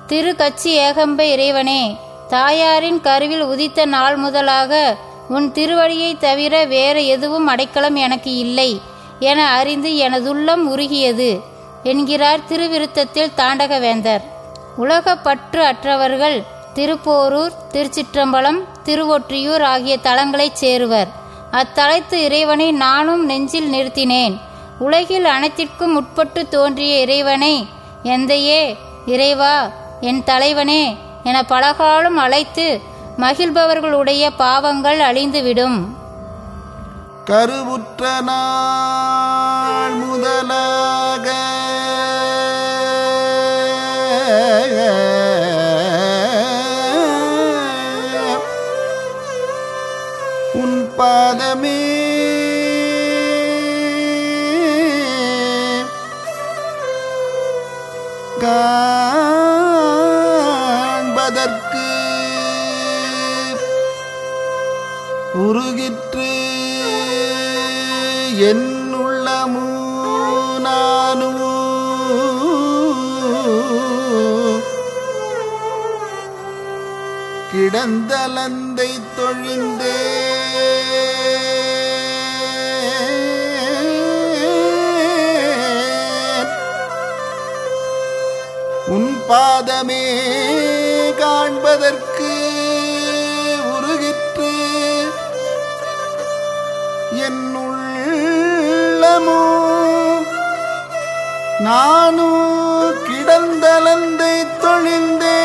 திரு கச்சி ஏகம்ப இறைவனே தாயாரின் கருவில் உதித்த நாள் முதலாக உன் திருவடியை தவிர வேறு எதுவும் அடைக்கலம் எனக்கு இல்லை என அறிந்து எனதுள்ளம் உருகியது என்கிறார் திருவிருத்தத்தில் தாண்டகவேந்தர் உலகப்பற்று அற்றவர்கள் திருப்போரூர் திருச்சிற்றம்பலம் திருவொற்றியூர் ஆகிய தலங்களைச் சேருவர் அத்தலத்து இறைவனை நானும் நெஞ்சில் நிறுத்தினேன் உலகில் அனைத்திற்கும் உட்பட்டு தோன்றிய இறைவனை எந்தையே இறைவா என் தலைவனே என பலகாலம் அழைத்து மகிழ்பவர்களுடைய பாவங்கள் அழிந்துவிடும் கருவுற்ற நாள் முதலாக உன் பாதமே காண்பதற்கு உருகிற்று என் உள்ளமூ நானும் கிடந்தலந்தை தொழிந்தே உன் பாதமே காண்பதற்கு உருகிற்று என் உள்ளமோ நானும் கிடந்தலந்தை தொழிந்தே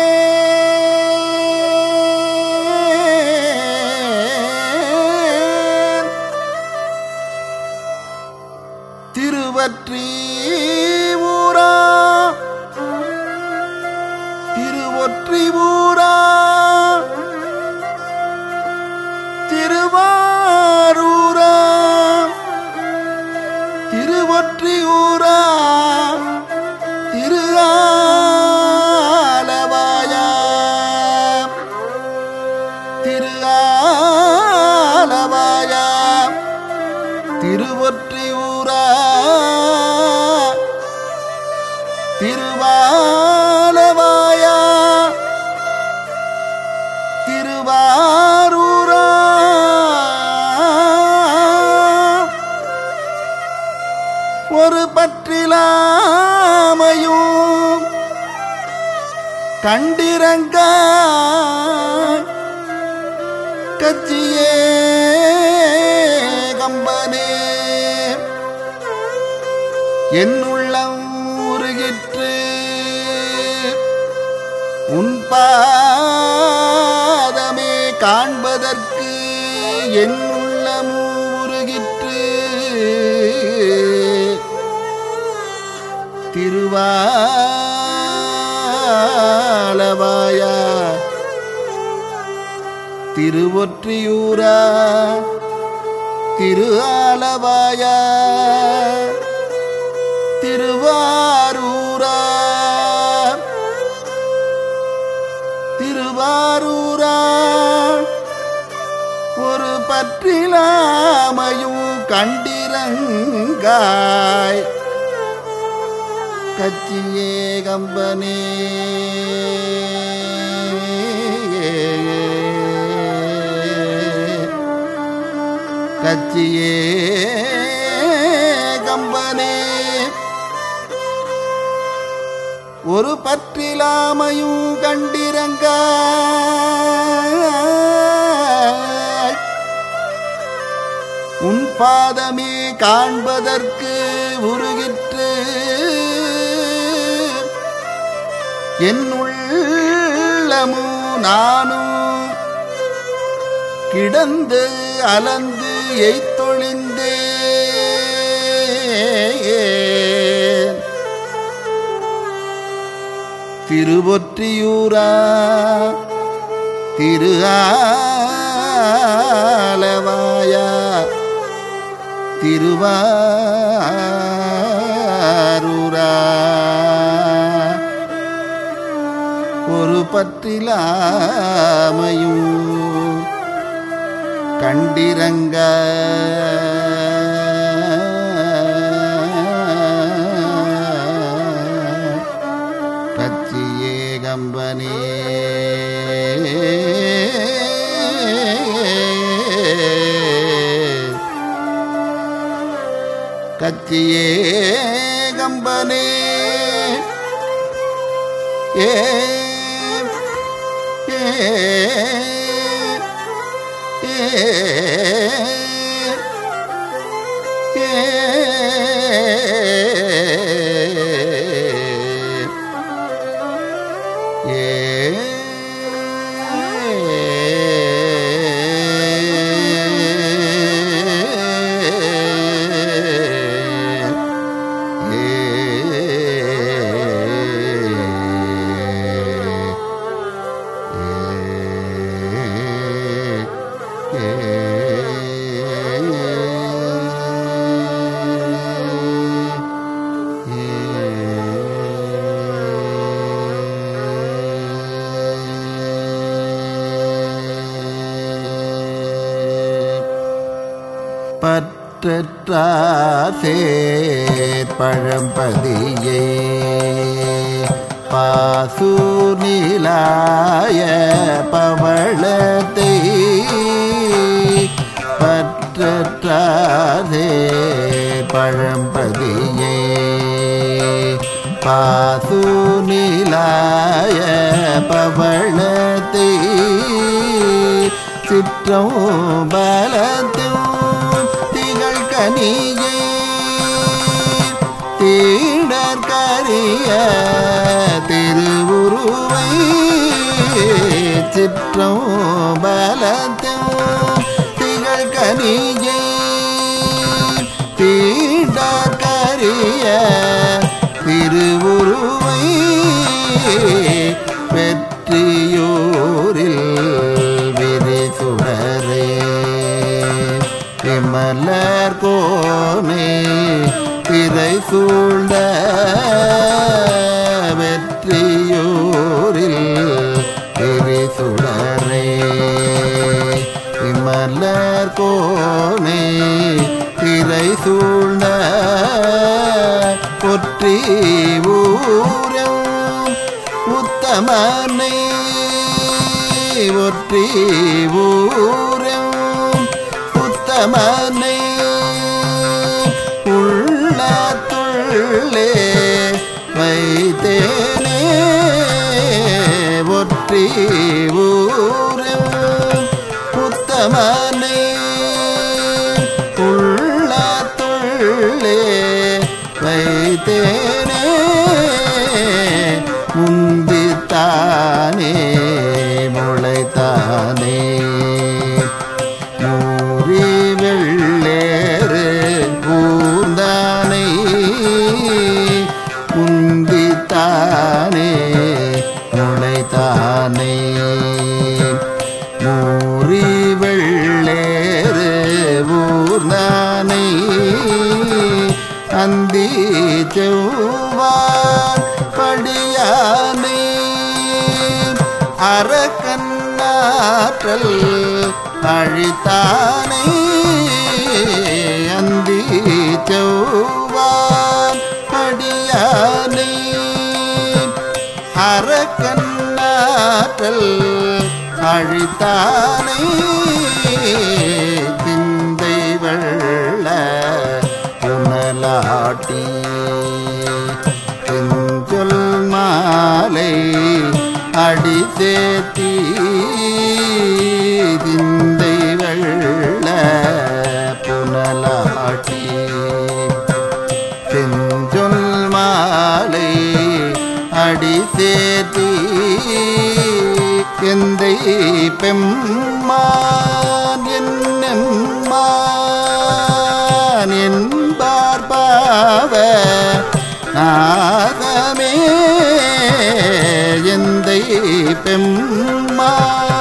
திருவற்றி ஊரா திருவொற்றி ஊரா திருவாரூரா திருவொற்றியூரா திரு ஆலவாயா திரு ஆலவாயா திருவொற்றியூரா திருவாலவாயா திருவாரூரா ஒரு பற்றிலாமையும் கண்டிரங்க கச்சியே கம்பனே என் உள்ளம் உருகிற்று உன் பாதமே காண்பதற்கு என் உள்ளமும் உருகிற்று திருவாலவாயா திருவொற்றியூரா திரு ஆலவாயா திருவாரூரா திருவாரூரா ஒரு பற்றிலாமையும் கண்டிரங்காய் கச்சியே கம்பனே கச்சியே கம்பனே ஒரு பற்றிலாமையும் கண்டிரங்க உன் பாதமே காண்பதற்கு உருகிற்று என் உள்ளமும் நானும் கிடந்து அலந்து எய்த்தொழிந்தே திருவொற்றியூரா திரு ஆலவாயா திருவாரூரா ஒரு பற்றிலாமையும் கண்டிரங்க கச்சியே கம்பனே கச்சியே கம்பனே ஏ ஏ பற்றற்றாசேர் பழம்பதியே பாசூனிலாய பவளத்தை பற்றற்றாசேர் பழம்பதியே பாசூனிலாய பவளத்தை சிற்றம் பலத்தும் திகழ் கனியே தீடற்கரிய திருவுருவை சிற்றம் பலத்தும் திகழ் கனியே தீடற்கரிய திருவுருவை வெற்றியோரில் விரிசுடரே விமலர் கோனே திரை சூழ்ந்த வெற்றியோரில் விரிசுடரே விமலர் கோனே திரை சூழ்ந்த பொற்றி ஊரம் உத்தமனை ஒற்றி ஊரம் உத்தமனை உள்ளத்துள்ளே வைத்தேனே ஒற்றி ஊரம் உத்தமனை உள்ளத்துள்ளே வைத்தேனே முந்தித்தானே முளைத்தானே மூறி வெள்ளேறு ஊர்ந்தானை முந்தித்தானே முளைத்தானே மூறி வெள்ளேறு ஊர்ந்தானை அந்தி செவ்வாய் படியானே அறக்கண்ணாற்றல் அழித்தானே அந்தி செவ்வாய் படியானே அறக்கண்ணாற்றல் அழித்தானே சிந்தை வெள்ள புனலாட்டி செஞ்சொல் மாலை அடி சேர்த்தி சிந்தை வெள்ள புனலாட்டி செஞ்சொல் மாலை அடி சேர்த்தி எந்தை பெம்மான் என்னெம்மான் என்பார் பாவ நாதமே எந்தை பெம்மான்